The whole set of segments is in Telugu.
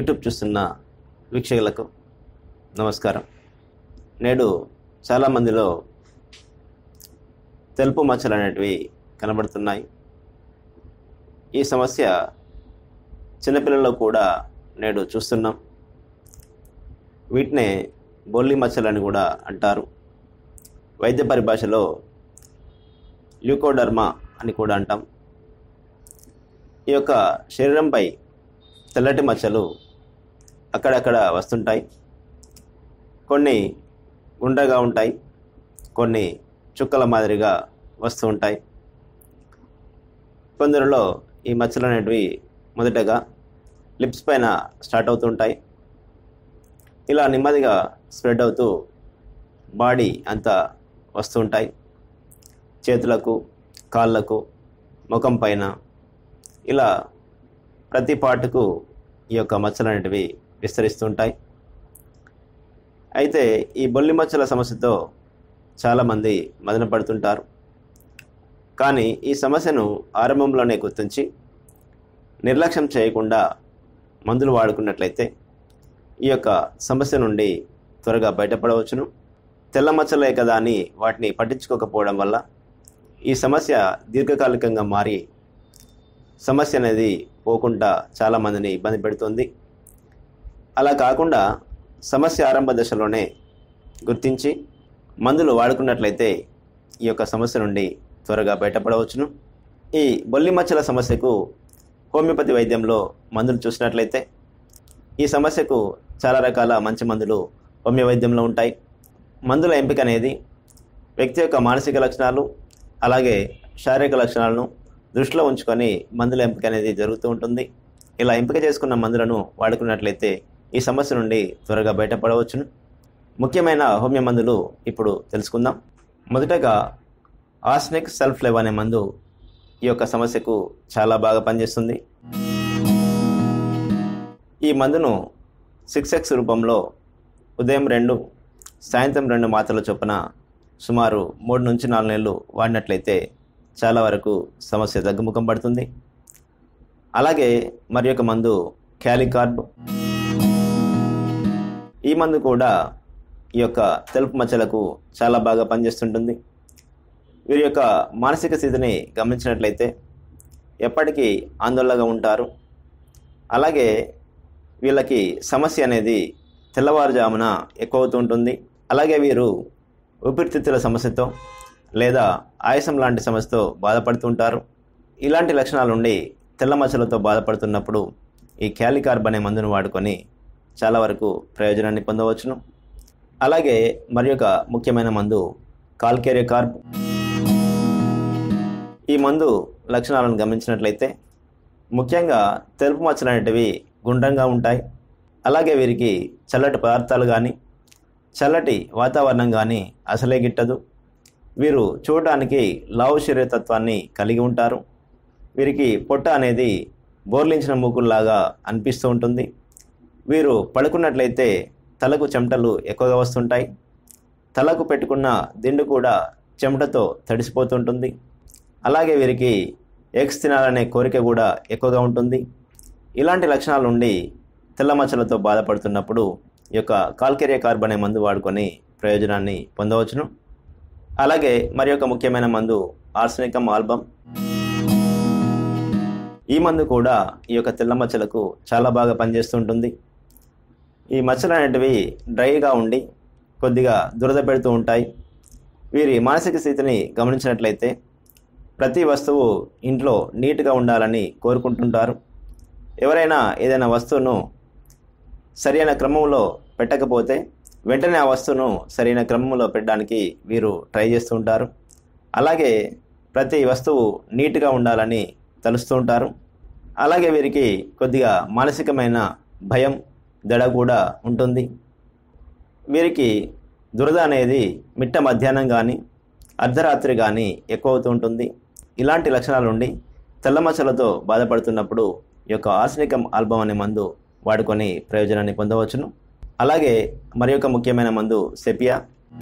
యూట్యూబ్ చూస్తున్న వీక్షకులకు నమస్కారం నేడు చాలామందిలో తెలుపు మచ్చలు అనేటివి కనబడుతున్నాయి ఈ సమస్య చిన్నపిల్లల్లో కూడా నేడు చూస్తున్నాం వీటినే బొల్లి మచ్చలని కూడా అంటారు వైద్య పరిభాషలో ల్యూకోడర్మా అని కూడా అంటాం ఈ యొక్క శరీరంపై తెల్లటి మచ్చలు అక్కడక్కడ వస్తుంటాయి కొన్ని గుండ్రగా ఉంటాయి కొన్ని చుక్కల మాదిరిగా వస్తూ ఉంటాయి కొందరిలో ఈ మచ్చలు అనేటివి మొదటగా లిప్స్ పైన స్టార్ట్ అవుతుంటాయి ఇలా నెమ్మదిగా స్ప్రెడ్ అవుతూ బాడీ అంతా వస్తుంటాయి చేతులకు కాళ్ళకు ముఖం పైన ఇలా ప్రతి పార్టుకు ఈ యొక్క మచ్చలు అనేటివి విస్తరిస్తుంటాయి అయితే ఈ బొల్లి మచ్చల సమస్యతో చాలామంది మదన పడుతుంటారు కానీ ఈ సమస్యను ఆరంభంలోనే గుర్తించి నిర్లక్ష్యం చేయకుండా మందులు వాడుకున్నట్లయితే ఈ యొక్క సమస్య నుండి త్వరగా బయటపడవచ్చును తెల్ల మచ్చలే కదా అని వాటిని పట్టించుకోకపోవడం వల్ల ఈ సమస్య దీర్ఘకాలికంగా మారి సమస్య అనేది పోకుండా చాలామందిని ఇబ్బంది పెడుతుంది అలా కాకుండా సమస్య ఆరంభ దశలోనే గుర్తించి మందులు వాడుకున్నట్లయితే ఈ యొక్క సమస్య నుండి త్వరగా బయటపడవచ్చును ఈ బొల్లి మచ్చల సమస్యకు హోమియోపతి వైద్యంలో మందులు చూసినట్లయితే ఈ సమస్యకు చాలా రకాల మంచి మందులు హోమియో వైద్యంలో ఉంటాయి మందుల ఎంపిక అనేది వ్యక్తి యొక్క మానసిక లక్షణాలు అలాగే శారీరక లక్షణాలను దృష్టిలో ఉంచుకొని మందుల ఎంపిక అనేది జరుగుతూ ఉంటుంది ఇలా ఎంపిక చేసుకున్న మందులను వాడుకున్నట్లయితే ఈ సమస్య నుండి త్వరగా బయటపడవచ్చును ముఖ్యమైన హోమియో మందులు ఇప్పుడు తెలుసుకుందాం మొదటగా ఆస్నిక్ సెల్ఫ్ లెవ్ అనే మందు ఈ యొక్క సమస్యకు చాలా బాగా పనిచేస్తుంది ఈ మందును సిక్స్ ఎక్స్ రూపంలో ఉదయం రెండు సాయంత్రం రెండు మాత్రల చొప్పున సుమారు మూడు నుంచి నాలుగు నెలలు వాడినట్లయితే చాలా వరకు సమస్య తగ్గుముఖం పడుతుంది అలాగే మరి యొక్క మందు క్యాలికార్బ్ ఈ మందు కూడా ఈ యొక్క తెలుపు మచ్చలకు చాలా బాగా పనిచేస్తుంటుంది వీరి యొక్క మానసిక స్థితిని గమనించినట్లయితే ఎప్పటికీ ఆందోళనగా ఉంటారు అలాగే వీళ్ళకి సమస్య అనేది తెల్లవారుజామున ఎక్కువ అవుతూ ఉంటుంది అలాగే వీరు ఊపిరితిత్తుల సమస్యతో లేదా ఆయాసం లాంటి సమస్యతో బాధపడుతుంటారు ఇలాంటి లక్షణాలు ఉండి తెల్ల మచ్చలతో బాధపడుతున్నప్పుడు ఈ క్యాలికార్బ్ అనే మందును వాడుకొని చాలా వరకు ప్రయోజనాన్ని పొందవచ్చును అలాగే మరి ఒక ముఖ్యమైన మందు కాల్కేరియా కార్బ్ ఈ మందు లక్షణాలను గమనించినట్లయితే ముఖ్యంగా తెలుపు మచ్చలు అనేటివి గుండ్రంగా ఉంటాయి అలాగే వీరికి చల్లటి పదార్థాలు కానీ చల్లటి వాతావరణం కానీ అసలే గిట్టదు వీరు చూడటానికి లావు శరీరతత్వాన్ని కలిగి ఉంటారు వీరికి పొట్ట అనేది బోర్లించిన మూకుల్లాగా అనిపిస్తూ ఉంటుంది వీరు పడుకున్నట్లయితే తలకు చెమటలు ఎక్కువగా వస్తుంటాయి తలకు పెట్టుకున్న దిండు కూడా చెమటతో తడిసిపోతుంటుంది అలాగే వీరికి ఎగ్స్ తినాలనే కోరిక కూడా ఎక్కువగా ఉంటుంది ఇలాంటి లక్షణాలు ఉండి తెల్ల మచ్చలతో బాధపడుతున్నప్పుడు ఈ యొక్క కాల్కెరియా కార్బ్ అనే మందు వాడుకొని ప్రయోజనాన్ని పొందవచ్చును అలాగే మరి ఒక ముఖ్యమైన మందు ఆర్సనికం ఆల్బమ్ ఈ మందు కూడా ఈ యొక్క తెల్ల మచ్చలకు చాలా బాగా పనిచేస్తుంటుంది ఈ మచ్చలు అనేటివి డ్రైగా ఉండి కొద్దిగా దురద పెడుతూ ఉంటాయి వీరి మానసిక స్థితిని గమనించినట్లయితే ప్రతి వస్తువు ఇంట్లో నీట్గా ఉండాలని కోరుకుంటుంటారు ఎవరైనా ఏదైనా వస్తువును సరైన క్రమంలో పెట్టకపోతే వెంటనే ఆ వస్తువును సరైన క్రమంలో పెట్టడానికి వీరు ట్రై చేస్తూ ఉంటారు అలాగే ప్రతి వస్తువు నీట్గా ఉండాలని తలుస్తూ ఉంటారు అలాగే వీరికి కొద్దిగా మానసికమైన భయం దడ కూడా ఉంటుంది వీరికి దురద అనేది మిట్ట మధ్యాహ్నం కానీ అర్ధరాత్రి కానీ ఎక్కువ అవుతూ ఉంటుంది ఇలాంటి లక్షణాలు ఉండి తెల్లమచ్చలతో బాధపడుతున్నప్పుడు ఈ యొక్క ఆర్సనికం ఆల్బమ్ అనే మందు వాడుకొని ప్రయోజనాన్ని పొందవచ్చును అలాగే మరి ఒక ముఖ్యమైన మందు సెపియా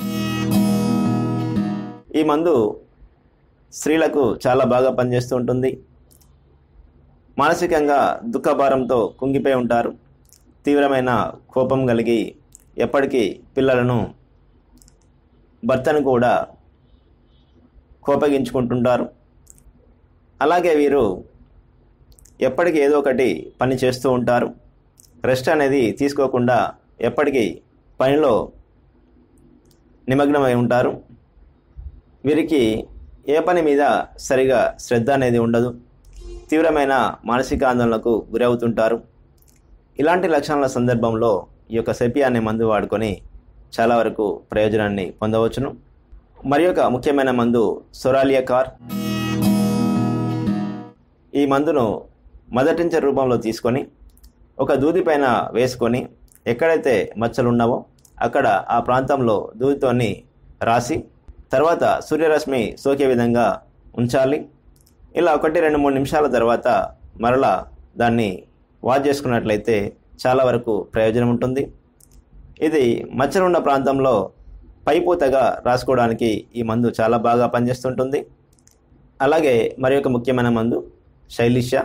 ఈ మందు స్త్రీలకు చాలా బాగా పనిచేస్తూ ఉంటుంది మానసికంగా దుఃఖభారంతో కుంగిపోయి ఉంటారు తీవ్రమైన కోపం కలిగి ఎప్పటికీ పిల్లలను భర్తను కూడా కోపగించుకుంటుంటారు అలాగే వీరు ఎప్పటికీ ఏదో ఒకటి పని చేస్తూ ఉంటారు రెస్ట్ అనేది తీసుకోకుండా ఎప్పటికీ పనిలో నిమగ్నమై ఉంటారు వీరికి ఏ పని మీద సరిగా శ్రద్ధ అనేది ఉండదు తీవ్రమైన మానసిక ఆందోళనకు గురవుతుంటారు ఇలాంటి లక్షణాల సందర్భంలో ఈ యొక్క సెపి అనే మందు వాడుకొని చాలా వరకు ప్రయోజనాన్ని పొందవచ్చును మరి ఒక ముఖ్యమైన మందు సొరాలియా కార్ ఈ మందును మదటించ రూపంలో తీసుకొని ఒక దూది పైన వేసుకొని ఎక్కడైతే మచ్చలు ఉన్నావో అక్కడ ఆ ప్రాంతంలో దూదితోని రాసి తర్వాత సూర్యరశ్మి సోకే విధంగా ఉంచాలి ఇలా ఒకటి రెండు మూడు నిమిషాల తర్వాత మరలా దాన్ని వాష్ చేసుకున్నట్లయితే చాలా వరకు ప్రయోజనం ఉంటుంది ఇది మచ్చలున్న ప్రాంతంలో పైపూతగా రాసుకోవడానికి ఈ మందు చాలా బాగా పనిచేస్తుంటుంది అలాగే మరి ఒక ముఖ్యమైన మందు శైలిష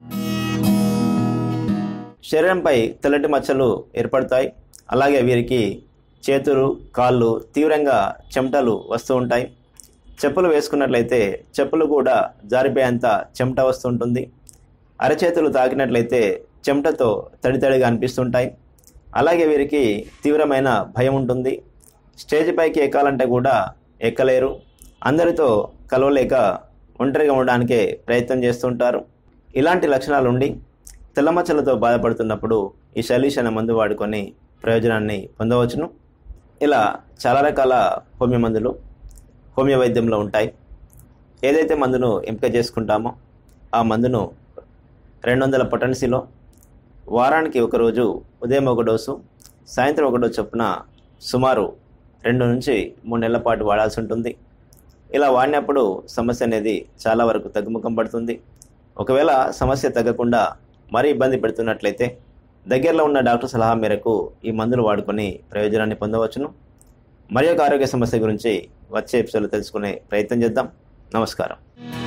శరీరంపై తెల్లటి మచ్చలు ఏర్పడతాయి అలాగే వీరికి చేతులు కాళ్ళు తీవ్రంగా చెమటలు వస్తూ ఉంటాయి చెప్పులు వేసుకున్నట్లయితే చెప్పులు కూడా జారిపోయేంత చెమట వస్తుంటుంది అరచేతులు తాకినట్లయితే చెమటతో తడి తడిగా అనిపిస్తుంటాయి అలాగే వీరికి తీవ్రమైన భయం ఉంటుంది స్టేజ్ పైకి ఎక్కాలంటే కూడా ఎక్కలేరు అందరితో కలవలేక ఒంటరిగా ఉండడానికే ప్రయత్నం చేస్తుంటారు ఇలాంటి లక్షణాలు ఉండి తెల్లమచ్చలతో బాధపడుతున్నప్పుడు ఈ శలీష్ అనే మందు వాడుకొని ప్రయోజనాన్ని పొందవచ్చును ఇలా చాలా రకాల హోమియో మందులు హోమియో వైద్యంలో ఉంటాయి ఏదైతే మందును ఎంపిక చేసుకుంటామో ఆ మందును రెండు వందల పొటెన్సీలో వారానికి ఒకరోజు ఉదయం ఒక డోసు సాయంత్రం ఒక డోసు చొప్పున సుమారు రెండు నుంచి మూడు నెలల పాటు వాడాల్సి ఉంటుంది ఇలా వాడినప్పుడు సమస్య అనేది చాలా వరకు తగ్గుముఖం పడుతుంది ఒకవేళ సమస్య తగ్గకుండా మరీ ఇబ్బంది పెడుతున్నట్లయితే దగ్గరలో ఉన్న డాక్టర్ సలహా మేరకు ఈ మందులు వాడుకొని ప్రయోజనాన్ని పొందవచ్చును మరి ఒక ఆరోగ్య సమస్య గురించి వచ్చే ఎపిసోడ్లో తెలుసుకునే ప్రయత్నం చేద్దాం నమస్కారం